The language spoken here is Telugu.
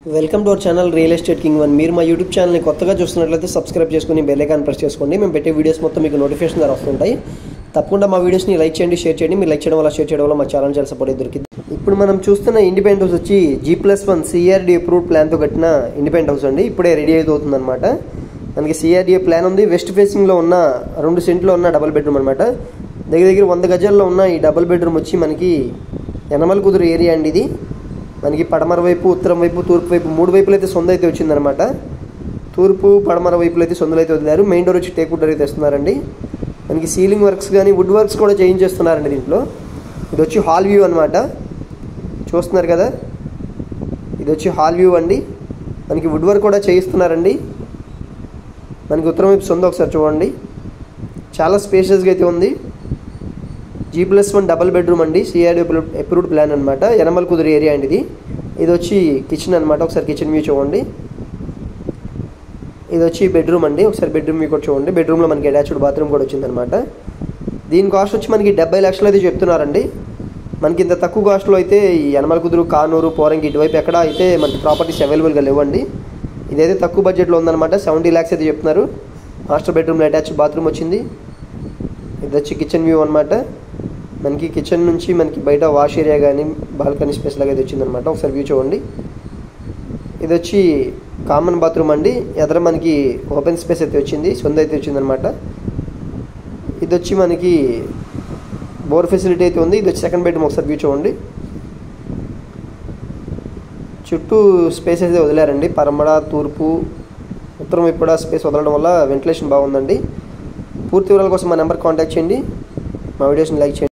welcome to our channel real estate king one మీరు మా యూట్యూబ్ ఛానల్ని కొత్తగా చూస్తున్నట్లయితే సబ్స్క్రైబ్ చేసుకుని బెల్ ఐకాన్ ప్రెస్ చేసుకోండి మేము పెట్టే వీడియోస్ మొత్తం మీకు నోటిఫికేషన్ ద్వారా వస్తుంటాయి తప్పకుండా మా వీడియోస్ని లైక్ చేయండి షేర్ చేయండి మీరు లైక్ చేయడం వల్ల షేర్ చేయడం వల్ల మా ఛానల్ చాలా సపోర్ట్ దొరికింది ఇప్పుడు మనం చూస్తున్న ఇండిపెండెంట్ హౌస్ వచ్చి G plus one CRD approved ప్లాన్తో కట్టిన ఇండిపెండెంట్ హౌస్ అండి ఇప్పుడే రెడీ అవుతుంది అనమాట మనకి సిఆర్డీఏ ప్లాన్ ఉంది వెస్ట్ ఫేసింగ్లో ఉన్న రెండు సెంట్లో ఉన్న డబుల్ బెడ్రూమ్ అనమాట దగ్గర దగ్గర వంద గజాల్లో ఉన్న ఈ డబుల్ బెడ్రూమ్ వచ్చి మనకి యనమల కుదురు ఏరియా అండి ఇది మనకి పడమర వైపు ఉత్తరం వైపు తూర్పు వైపు మూడు వైపులు అయితే సొంత అయితే వచ్చిందనమాట తూర్పు పడమర వైపులు అయితే సొందులు అయితే వదిలారు మెయిన్ డోర్ వచ్చి టేక్ అయితే ఇస్తున్నారండి మనకి సీలింగ్ వర్క్స్ కానీ వుడ్ వర్క్స్ కూడా చేయించేస్తున్నారండి దీంట్లో ఇది వచ్చి హాల్ వ్యూ అనమాట చూస్తున్నారు కదా ఇది వచ్చి హాల్ వ్యూ అండి మనకి వుడ్ వర్క్ కూడా చేయిస్తున్నారండి మనకి ఉత్తరం వైపు సొంత ఒకసారి చూడండి చాలా స్పేషియస్గా అయితే ఉంది G plus one double bedroom అండి సిఆర్డీ అప్రూవ్డ్ ప్లాన్ అనమాట యనమల కుదురు ఏరియా అండి ఇది ఇది వచ్చి కిచెన్ అనమాట ఒకసారి కిచెన్ వ్యూ చూడండి ఇది వచ్చి బెడ్రూమ్ అండి ఒకసారి బెడ్రూమ్ వ్యూ కూడా చూడండి బెడ్రూమ్లో మనకి అటాచ్డ్ బాత్రూమ్ కూడా వచ్చిందనమాట దీని కాస్ట్ వచ్చి మనకి డెబ్బై లక్షలు అయితే చెప్తున్నారండి మనకి ఇంత తక్కువ కాస్ట్లో అయితే ఈ యనమల కుదురు కానూరు పోరంకి ఇటువైపు ఎక్కడ అయితే మనకి ప్రాపర్టీస్ అవైలబుల్గా లేవండి ఇదైతే తక్కువ బడ్జెట్లో ఉందన్నమాట సెవెంటీ ల్యాక్స్ అయితే చెప్తున్నారు మాస్టర్ బెడ్రూమ్లో అటాచ్ బాత్రూమ్ వచ్చింది ఇది వచ్చి కిచెన్ వ్యూ అనమాట మనకి కిచెన్ నుంచి మనకి బయట వాష్ ఏరియా కానీ బాల్కనీ స్పేస్ లాగా అయితే వచ్చిందనమాట ఒకసారి వ్యూ చూడండి ఇది వచ్చి కామన్ బాత్రూమ్ అండి ఎదర మనకి ఓపెన్ స్పేస్ అయితే వచ్చింది సొంత అయితే వచ్చిందనమాట ఇది వచ్చి మనకి బోర్ ఫెసిలిటీ అయితే ఉంది ఇది వచ్చి సెకండ్ బెడ్రూమ్ ఒకసారి వ్యూ చూడండి చుట్టూ స్పేస్ అయితే వదిలారండి పరమడ తూర్పు ఉత్తరం వైపు కూడా స్పేస్ వదలడం వల్ల వెంటిలేషన్ బాగుందండి పూర్తి వివరాల కోసం మా నెంబర్ కాంటాక్ట్ చేయండి మా వీడియోస్ని లైక్ చేయండి